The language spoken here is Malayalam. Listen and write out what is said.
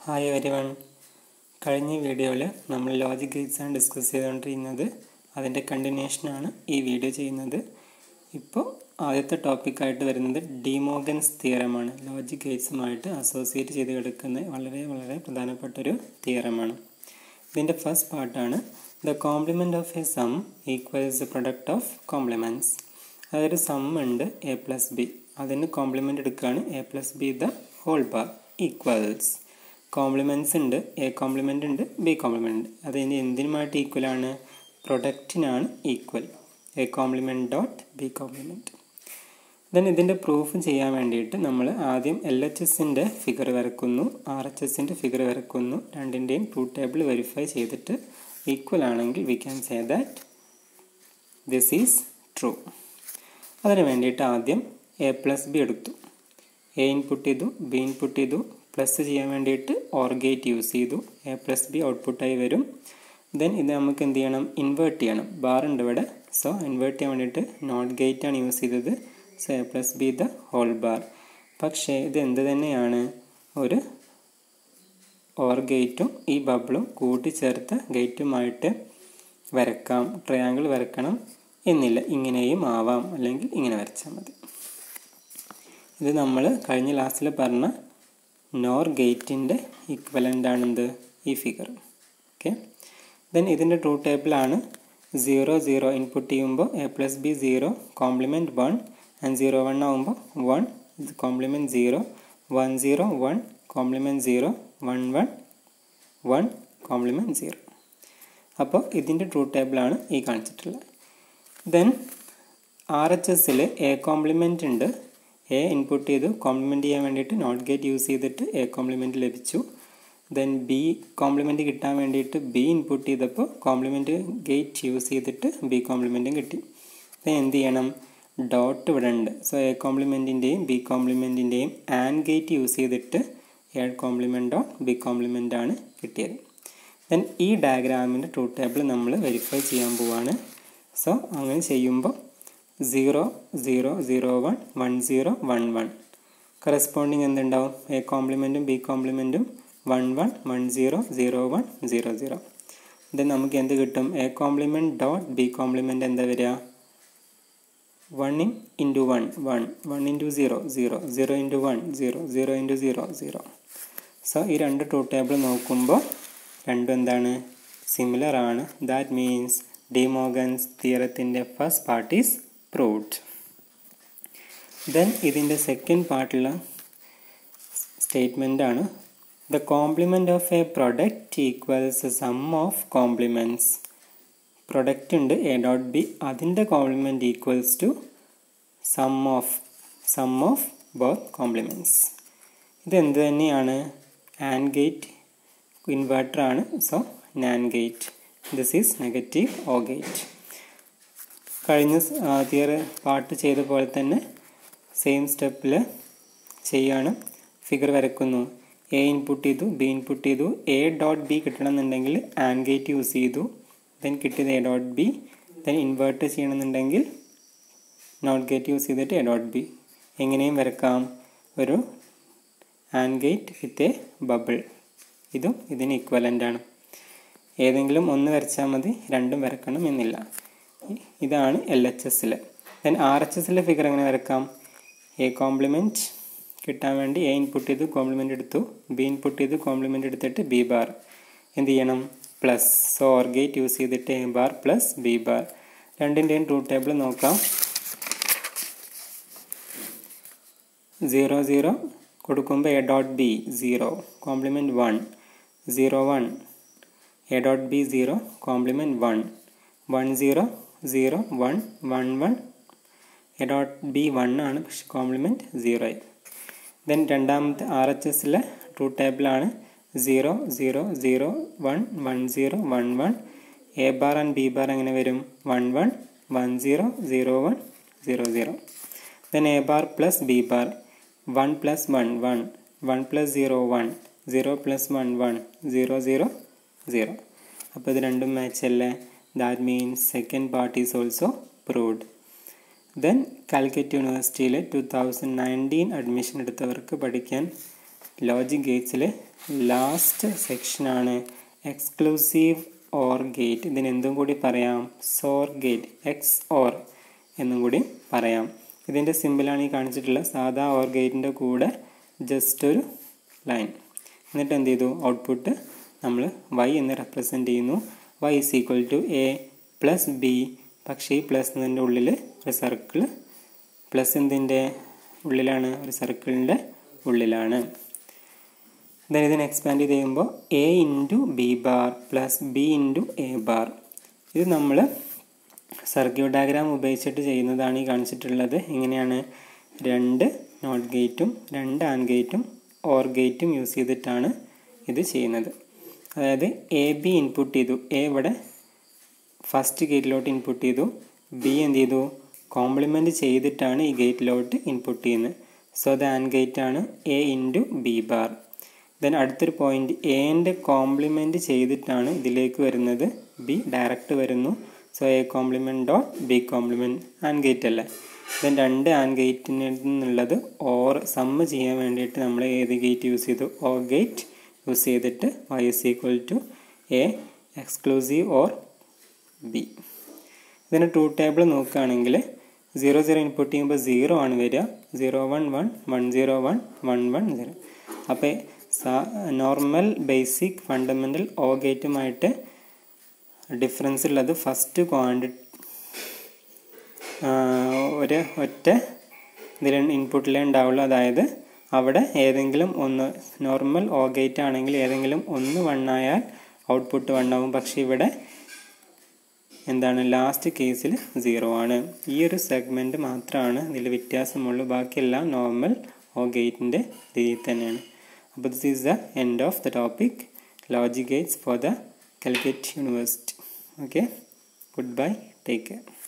ഹായ് എവരി വൺ കഴിഞ്ഞ വീഡിയോയിൽ നമ്മൾ ലോജിക് ഗേറ്റ്സ് ആണ് ഡിസ്കസ് ചെയ്തുകൊണ്ടിരുന്നത് അതിൻ്റെ കണ്ടിന്യൂഷനാണ് ഈ വീഡിയോ ചെയ്യുന്നത് ഇപ്പോൾ ആദ്യത്തെ ടോപ്പിക്കായിട്ട് വരുന്നത് ഡിമോഗൻസ് തിയറമാണ് ലോജിക് ഗേറ്റ്സുമായിട്ട് അസോസിയേറ്റ് ചെയ്ത് കിടക്കുന്ന വളരെ വളരെ പ്രധാനപ്പെട്ടൊരു തിയറമാണ് ഇതിൻ്റെ ഫസ്റ്റ് പാർട്ടാണ് the complement of a sum equals the product of complements അതൊരു സം ഉണ്ട് എ പ്ലസ് ബി അതിന് കോംപ്ലിമെൻ്റ് എടുക്കുകയാണ് A plus B the whole bar equals complements ഉണ്ട് എ കോംപ്ലിമെൻ്റ് ഉണ്ട് ബി കോംപ്ലിമെൻ്റ് ഉണ്ട് അതിന് എന്തിനുമായിട്ട് ഈക്വലാണ് പ്രൊഡക്റ്റിനാണ് equal A complement dot B complement then ഇതിൻ്റെ പ്രൂഫ് ചെയ്യാൻ വേണ്ടിയിട്ട് നമ്മൾ ആദ്യം എൽ എച്ച് എസിൻ്റെ ഫിഗർ വരക്കുന്നു ആർ എച്ച് എസിൻ്റെ ഫിഗർ വരക്കുന്നു രണ്ടിൻ്റെയും ട്രൂ ടേബിൾ വെരിഫൈ ചെയ്തിട്ട് ഈക്വൽ ആണെങ്കിൽ we can say that this is true അതിന് വേണ്ടിയിട്ട് ആദ്യം എ പ്ലസ് ബി എടുത്തു എ ഇൻപുട്ട് ചെയ്തു ബി ഇൻപുട്ട് ചെയ്തു പ്ലസ് ചെയ്യാൻ വേണ്ടിയിട്ട് ഓർ ഗേറ്റ് യൂസ് ചെയ്തു എ പ്ലസ് ബി ഔട്ട്പുട്ടായി വരും ദെൻ ഇത് നമുക്ക് എന്ത് ചെയ്യണം ഇൻവേർട്ട് ചെയ്യണം ബാർ ഉണ്ട് ഇവിടെ സോ ഇൻവേർട്ട് ചെയ്യാൻ വേണ്ടിയിട്ട് നോട്ട് ഗേറ്റ് ആണ് യൂസ് ചെയ്തത് so A plus B the whole bar പക്ഷേ ഇത് എന്ത് തന്നെയാണ് ഒരു ഓർ ഗേറ്റും ഈ ബബിളും കൂട്ടിച്ചേർത്ത ഗേറ്റുമായിട്ട് വരക്കാം ട്രയാങ്കിൾ വരക്കണം എന്നില്ല ഇങ്ങനെയും ആവാം അല്ലെങ്കിൽ ഇങ്ങനെ വരച്ചാൽ മതി ഇത് നമ്മൾ കഴിഞ്ഞ ക്ലാസ്സിൽ പറഞ്ഞ നോർ ഗേറ്റിൻ്റെ ഇക്വലൻ്റ് ആണെന്ത് ഈ ഫിഗർ ഓക്കെ ദെൻ ഇതിൻ്റെ ട്രൂ ടേബിളാണ് സീറോ സീറോ ഇൻപുട്ട് ചെയ്യുമ്പോൾ A plus B zero complement one and zero one ആകുമ്പോൾ വൺ ഇത് complement zero one zero one complement zero one one one complement zero അപ്പോൾ ഇതിൻ്റെ ട്രൂ ടേബിളാണ് ഈ കാണിച്ചിട്ടുള്ളത് ദെൻ ആർ എച്ച് എസിൽ എ കോംപ്ലിമെൻ്റ് ഉണ്ട് എ ഇൻപുട്ട് ചെയ്തു കോംപ്ലിമെൻറ്റ് ചെയ്യാൻ വേണ്ടിയിട്ട് നോട്ട് ഗേറ്റ് യൂസ് ചെയ്തിട്ട് എ കോംപ്ലിമെൻറ്റ് ലഭിച്ചു ദെൻ ബി കോംപ്ലിമെൻറ്റ് കിട്ടാൻ വേണ്ടിയിട്ട് ബി ഇൻപുട്ട് ചെയ്തപ്പോൾ കോംപ്ലിമെൻറ്റ് ഗേറ്റ് യൂസ് ചെയ്തിട്ട് ബി കോംപ്ലിമെൻറ്റും കിട്ടി അപ്പോൾ എന്ത് ചെയ്യണം ഡോട്ട് ഇവിടെ ഉണ്ട് സോ എ കോംപ്ലിമെൻറ്റിൻ്റെയും ബി കോംപ്ലിമെൻറ്റിൻ്റെയും ആൻഡ് ഗേറ്റ് യൂസ് ചെയ്തിട്ട് A complement dot B complement ആണ് കിട്ടിയത് ദെൻ ഈ ഡയഗ്രാമിൻ്റെ ട്രൂ ടേബിൾ നമ്മൾ വെരിഫൈ ചെയ്യാൻ പോവാണ് സോ അങ്ങനെ ചെയ്യുമ്പോൾ zero zero zero one one zero one one corresponding എന്തുണ്ടാവും എ കോംപ്ലിമെൻറ്റും ബി കോംപ്ലിമെൻറ്റും one one one zero zero one zero zero ഇത് നമുക്ക് എന്ത് കിട്ടും A complement dot B complement എന്താ വരിക one in into one one one into zero zero zero into one zero zero into zero zero so ഈ രണ്ട് ട്രൂ ടേബിൾ നോക്കുമ്പോൾ രണ്ടും എന്താണ് സിമിലർ ആണ് ദാറ്റ് മീൻസ് ഡിമോഗൻസ് തിയറത്തിൻ്റെ first part is proved then ഇതിൻ്റെ സെക്കൻഡ് പാർട്ടിലുള്ള സ്റ്റേറ്റ്മെൻ്റ് ആണ് the complement of a product equals sum of complements product ഉണ്ട് എ ഡോട്ട് ബി അതിൻ്റെ complement equals to sum of sum of both compliments ഇതെന്ത് തന്നെയാണ് ആൻഡ് ഗേറ്റ് ഇൻവെർട്ടർ ആണ് so NAND gate this is negative OR gate കഴിഞ്ഞ തിയർ പാർട്ട് ചെയ്ത പോലെ തന്നെ സെയിം സ്റ്റെപ്പിൽ ചെയ്യാണ് ഫിഗർ വരക്കുന്നു എ ഇൻപുട്ട് ചെയ്തു ബി ഇൻപുട്ട് ചെയ്തു എ ഡോട്ട് ബി കിട്ടണമെന്നുണ്ടെങ്കിൽ ആൻഡ് ഗേറ്റ് യൂസ് ചെയ്തു ദെൻ കിട്ടിയത് A dot B then invert ചെയ്യണമെന്നുണ്ടെങ്കിൽ നോട്ട് ഗേറ്റ് യൂസ് ചെയ്തിട്ട് എ ഡോട്ട് ബി എങ്ങനെയും വരക്കാം ഒരു and gate with a bubble ഇതും ഇതിന് ഇക്വലൻ്റ് ആണ് ഏതെങ്കിലും ഒന്ന് വരച്ചാൽ മതി രണ്ടും വരക്കണം എന്നില്ല ഇതാണ് എൽ എച്ച് എസിൽ ദെൻ ആർ എച്ച് എസിലെ ഫിഗർ എങ്ങനെ വരക്കാം എ കോംപ്ലിമെൻറ്റ് കിട്ടാൻ വേണ്ടി എ ഇൻപുട്ട് ചെയ്ത് കോംപ്ലിമെൻ്റ് എടുത്തു ബി ഇൻപുട്ട് ചെയ്ത് കോംപ്ലിമെൻ്റ് എടുത്തിട്ട് ബി ബാർ എന്ത് ചെയ്യണം plus so or gate use ചെയ്തിട്ട് A bar plus B bar രണ്ടിൻ്റെയും ട്രൂ ടേബിൾ നോക്കാം സീറോ സീറോ കൊടുക്കുമ്പോൾ A dot B zero complement one zero one A dot B zero complement one one zero zero one one one A dot B one ആണ് പക്ഷെ കോംപ്ലിമെൻറ്റ് സീറോ ആയി ദെൻ രണ്ടാമത്തെ ആർ എച്ച് എസിലെ ട്രൂ ടേബിളാണ് zero zero zero one one zero one one A bar and B bar എങ്ങനെ വരും one one one zero zero one zero zero then A bar plus B bar one plus one one one plus zero one zero plus one one zero zero zero അപ്പോൾ ഇത് രണ്ടും മാച്ച് അല്ലേ that means second part is also proved then Calicut യൂണിവേഴ്സിറ്റിയിൽ ടു തൗസൻഡ് നയൻറ്റീൻ അഡ്മിഷൻ എടുത്തവർക്ക് പഠിക്കാൻ ലോജിക് ഗേറ്റ്സിൽ ലാസ്റ്റ് സെക്ഷനാണ് എക്സ്ക്ലൂസീവ് ഓർ ഗേറ്റ് ഇതിന് എന്തും കൂടി പറയാം സോർ ഗേറ്റ് എക്സ് ഓർ എന്നും കൂടി പറയാം ഇതിൻ്റെ സിമ്പിളാണ് ഈ കാണിച്ചിട്ടുള്ള സാധാ ഓർ ഗേറ്റിൻ്റെ കൂടെ ജസ്റ്റ് ഒരു ലൈൻ എന്നിട്ട് എന്ത് ചെയ്തു ഔട്ട്പുട്ട് നമ്മൾ വൈ എന്ന് റെപ്രസെൻ്റ് ചെയ്യുന്നു Y is equal to A plus B പക്ഷേ ഈ പ്ലസ് എന്നതിൻ്റെ ഉള്ളിൽ ഒരു സർക്കിൾ പ്ലസ് എന്തിൻ്റെ ഉള്ളിലാണ് ഒരു സർക്കിളിൻ്റെ ഉള്ളിലാണ് അതായത് ഇതിനെ എക്സ്പാൻഡ് ചെയ്ത് കഴിയുമ്പോൾ A into B bar plus B into A bar ഇത് നമ്മൾ സർക്യൂട്ട് ഡയഗ്രാം ഉപയോഗിച്ചിട്ട് ചെയ്യുന്നതാണ് ഈ കാണിച്ചിട്ടുള്ളത് ഇങ്ങനെയാണ് രണ്ട് നോട്ട് ഗേറ്റും രണ്ട് ആൻ ഗേറ്റും ഓർ ഗേറ്റും യൂസ് ചെയ്തിട്ടാണ് ഇത് ചെയ്യുന്നത് അതായത് എ ബി ഇൻപുട്ട് ചെയ്തു എ ഇവിടെ ഫസ്റ്റ് ഗേറ്റിലോട്ട് ഇൻപുട്ട് ചെയ്തു ബി എന്ത് ചെയ്തു കോംപ്ലിമെൻറ്റ് ചെയ്തിട്ടാണ് ഈ ഗേറ്റിലോട്ട് ഇൻപുട്ട് ചെയ്യുന്നത് സോ ദ ആൻ ഗേറ്റ് ആണ് A into B bar then അടുത്തൊരു പോയിന്റ് എൻ്റെ കോംപ്ലിമെൻറ്റ് ചെയ്തിട്ടാണ് ഇതിലേക്ക് വരുന്നത് ബി ഡയറക്റ്റ് വരുന്നു so A complement dot B complement and gate അല്ലേ ദെൻ രണ്ട് ആൻ ഗേറ്റിന് നിന്നുള്ളത് ഓർ സമ്മ് ചെയ്യാൻ വേണ്ടിയിട്ട് നമ്മൾ ഏത് ഗേറ്റ് യൂസ് ചെയ്തു ഓ ഗേറ്റ് യൂസ് ചെയ്തിട്ട് Y is equal to A exclusive or B ഇതിന് ട്രൂ ടേബിൾ നോക്കുകയാണെങ്കിൽ സീറോ സീറോ ഇൻപുട്ട് ചെയ്യുമ്പോൾ സീറോ ആണ് വരിക zero one one one zero one one one zero അപ്പോൾ നോർമൽ ബേസിക് ഫണ്ടമെൻ്റൽ ഓ ഗേറ്റുമായിട്ട് ഡിഫറൻസ് ഉള്ളത് ഫസ്റ്റ് ക്വാണ്ടി ഒരു ഒറ്റ ഇതിൽ ഇൻപുട്ടിലേ ഉണ്ടാവുള്ളൂ അതായത് അവിടെ ഏതെങ്കിലും ഒന്ന് നോർമൽ ഓ ഗേറ്റ് ആണെങ്കിൽ ഏതെങ്കിലും ഒന്ന് വണ്ണായാൽ ഔട്ട്പുട്ട് വണ്ണാവും പക്ഷേ ഇവിടെ എന്താണ് ലാസ്റ്റ് കേസിൽ സീറോ ആണ് ഈ ഒരു സെഗ്മെൻറ്റ് മാത്രമാണ് ഇതിൽ വ്യത്യാസമുള്ളൂ ബാക്കിയെല്ലാം നോർമൽ ഓ ഗേറ്റിൻ്റെ രീതിയിൽ തന്നെയാണ് അപ്പോൾ this is the end of the topic logic gates for the Calicut university okay goodbye take care